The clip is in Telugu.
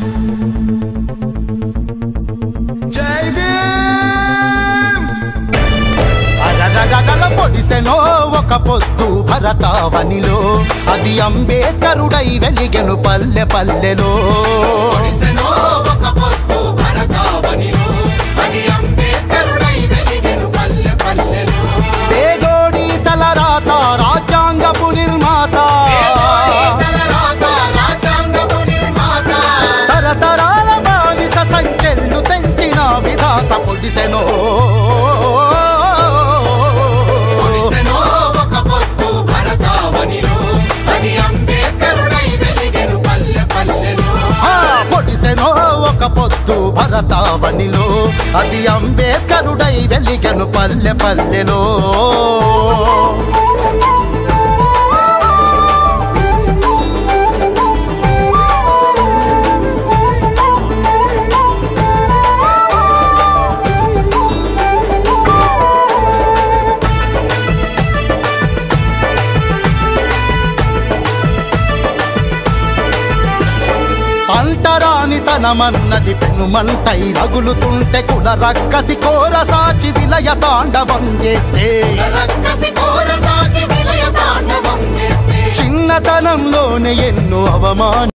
జై భీమ్ అరరరరల పొడిసెనో ఒక పొద్దు భరతావనిలో అది అంబేద్కరుడై వెలిగెను పల్లె పల్లెలో పొడిసెనో ఒక పొద్దు భరతావనిలో, అది అంబేద్కరుడై వెలిగెను పల్లె పల్లెలో. పేదోడి తలరాత రాజ్యాంగపు నిర్మాత పేదోడి తలరాత రాజ్యాంగపు నిర్మాత. తరతరాల బానిస సంఖ్యలు తెంచిన విధాత పొడిసెనో పొడిసెనో ఒక పొద్దు భరతావనిలో, అది అంబేద్కరుడై వెలిగెను పల్లె పల్లెలో. ఆ పొడిసెనో ఒక పొద్దు భరతావనిలో అది అంబేద్కరుడై వెలిగెను పల్లె పల్లెలో అంటరాని తనమన్నది పెనుమంటై రగులుతుంటే కుల రక్కసి కోర సాచి విలయ తాండవం చేస్తే రక్కసి కోరసాచి విలయ తాండవం చేస్తే చిన్నతనంలోనే ఎన్నో అవమాన